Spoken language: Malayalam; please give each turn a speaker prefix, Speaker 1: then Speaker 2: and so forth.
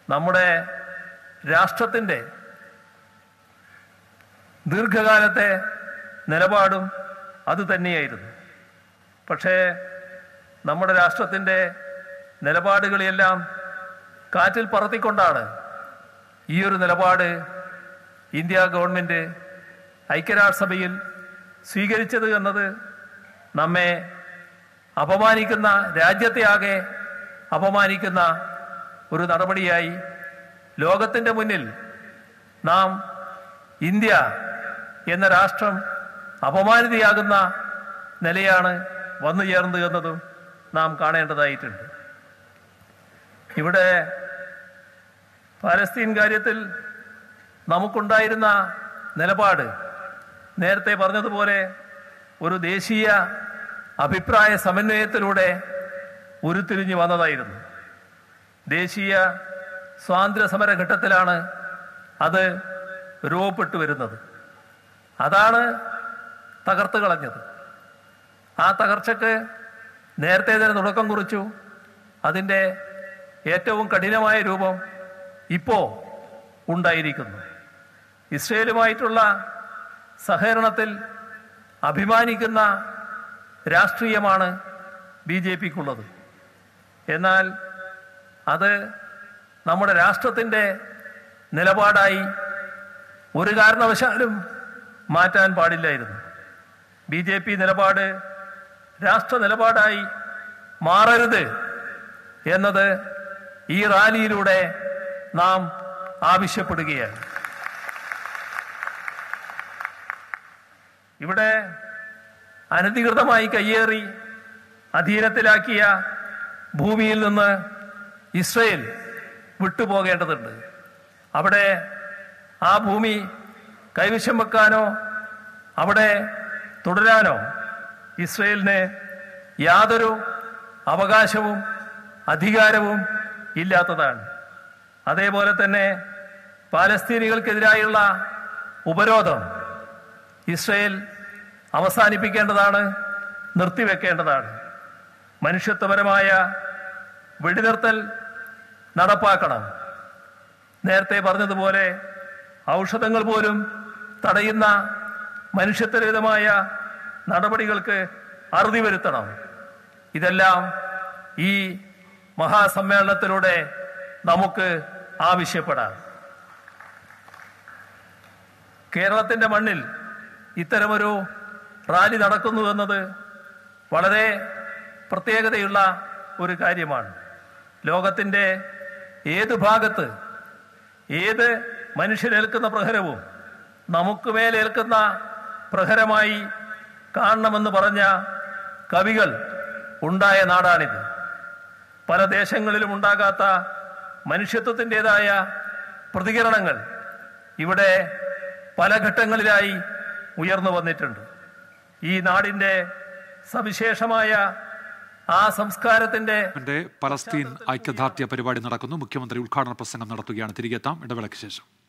Speaker 1: നമ്മുടെ രാഷ്ട്രത്തിൻ്റെ ദീർഘകാലത്തെ നിലപാടും അത് തന്നെയായിരുന്നു പക്ഷേ നമ്മുടെ രാഷ്ട്രത്തിൻ്റെ നിലപാടുകളെല്ലാം കാറ്റിൽ പറത്തിക്കൊണ്ടാണ് ഈ ഒരു നിലപാട് ഇന്ത്യ ഗവൺമെൻറ് ഐക്യരാഷ്ട്രസഭയിൽ സ്വീകരിച്ചത് എന്നത് നമ്മെ അപമാനിക്കുന്ന രാജ്യത്തെ ആകെ അപമാനിക്കുന്ന ഒരു നടപടിയായി ലോകത്തിൻ്റെ മുന്നിൽ നാം ഇന്ത്യ എന്ന രാഷ്ട്രം അപമാനിതയാകുന്ന നിലയാണ് വന്നു ചേർന്നത് എന്നതും നാം കാണേണ്ടതായിട്ടുണ്ട് ഇവിടെ പാലസ്തീൻ കാര്യത്തിൽ നമുക്കുണ്ടായിരുന്ന നിലപാട് നേരത്തെ പറഞ്ഞതുപോലെ ഒരു ദേശീയ അഭിപ്രായ സമന്വയത്തിലൂടെ ഉരുത്തിരിഞ്ഞു വന്നതായിരുന്നു ദേശീയ സ്വാതന്ത്ര്യ സമര ഘട്ടത്തിലാണ് അത് രൂപപ്പെട്ടു വരുന്നത് അതാണ് തകർത്ത് കളഞ്ഞത് ആ തകർച്ചക്ക് നേരത്തെ തന്നെ തുടക്കം കുറിച്ചു അതിൻ്റെ ഏറ്റവും കഠിനമായ രൂപം ഇപ്പോൾ ഉണ്ടായിരിക്കുന്നു ഇസ്രയേലുമായിട്ടുള്ള സഹകരണത്തിൽ അഭിമാനിക്കുന്ന രാഷ്ട്രീയമാണ് ബി ജെ പിക്കുള്ളത് എന്നാൽ അത് നമ്മുടെ രാഷ്ട്രത്തിൻ്റെ നിലപാടായി ഒരു കാരണവശാലും മാറ്റാൻ പാടില്ലായിരുന്നു ബി ജെ പി നിലപാട് രാഷ്ട്ര നിലപാടായി മാറരുത് എന്നത് ഈ റാലിയിലൂടെ നാം ആവശ്യപ്പെടുകയാണ് ഇവിടെ അനധികൃതമായി കയ്യേറി അധീനത്തിലാക്കിയ ഭൂമിയിൽ നിന്ന് ഇസ്രയേൽ വിട്ടുപോകേണ്ടതുണ്ട് അവിടെ ആ ഭൂമി കൈവശം വെക്കാനോ അവിടെ തുടരാനോ ഇസ്രയേലിന് യാതൊരു അവകാശവും അധികാരവും ഇല്ലാത്തതാണ് അതേപോലെ തന്നെ പാലസ്തീനികൾക്കെതിരായുള്ള ഉപരോധം ഇസ്രയേൽ അവസാനിപ്പിക്കേണ്ടതാണ് നിർത്തിവെക്കേണ്ടതാണ് മനുഷ്യത്വപരമായ വെടിനിർത്തൽ നടപ്പാക്കണം നേരത്തെ പറഞ്ഞതുപോലെ ഔഷധങ്ങൾ പോലും തടയുന്ന മനുഷ്യത്വരഹിതമായ നടപടികൾക്ക് അറുതി വരുത്തണം ഇതെല്ലാം ഈ മഹാസമ്മേളനത്തിലൂടെ നമുക്ക് ആവശ്യപ്പെടാം കേരളത്തിന്റെ മണ്ണിൽ ഇത്തരമൊരു റാലി നടക്കുന്നു എന്നത് വളരെ പ്രത്യേകതയുള്ള ഒരു കാര്യമാണ് ലോകത്തിൻ്റെ ഏത് ഭാഗത്ത് ഏത് മനുഷ്യരേൽക്കുന്ന പ്രഹരവും നമുക്ക് മേലേൽക്കുന്ന പ്രഹരമായി കാണണമെന്ന് പറഞ്ഞ കവികൾ ഉണ്ടായ നാടാണിത് പല ദേശങ്ങളിലും ഉണ്ടാകാത്ത മനുഷ്യത്വത്തിൻ്റെതായ പ്രതികരണങ്ങൾ ഇവിടെ പല ഘട്ടങ്ങളിലായി ഉയർന്നു വന്നിട്ടുണ്ട് ഈ നാടിൻ്റെ സവിശേഷമായ ആ സംസ്കാരത്തിൻ്റെ
Speaker 2: ന്റെ പലസ്തീൻ ഐക്യദാർഢ്യ പരിപാടി നടക്കുന്നു മുഖ്യമന്ത്രി ഉദ്ഘാടന പ്രസംഗം നടത്തുകയാണ് തിരികെ എത്താം ഇടവേളയ്ക്ക് ശേഷം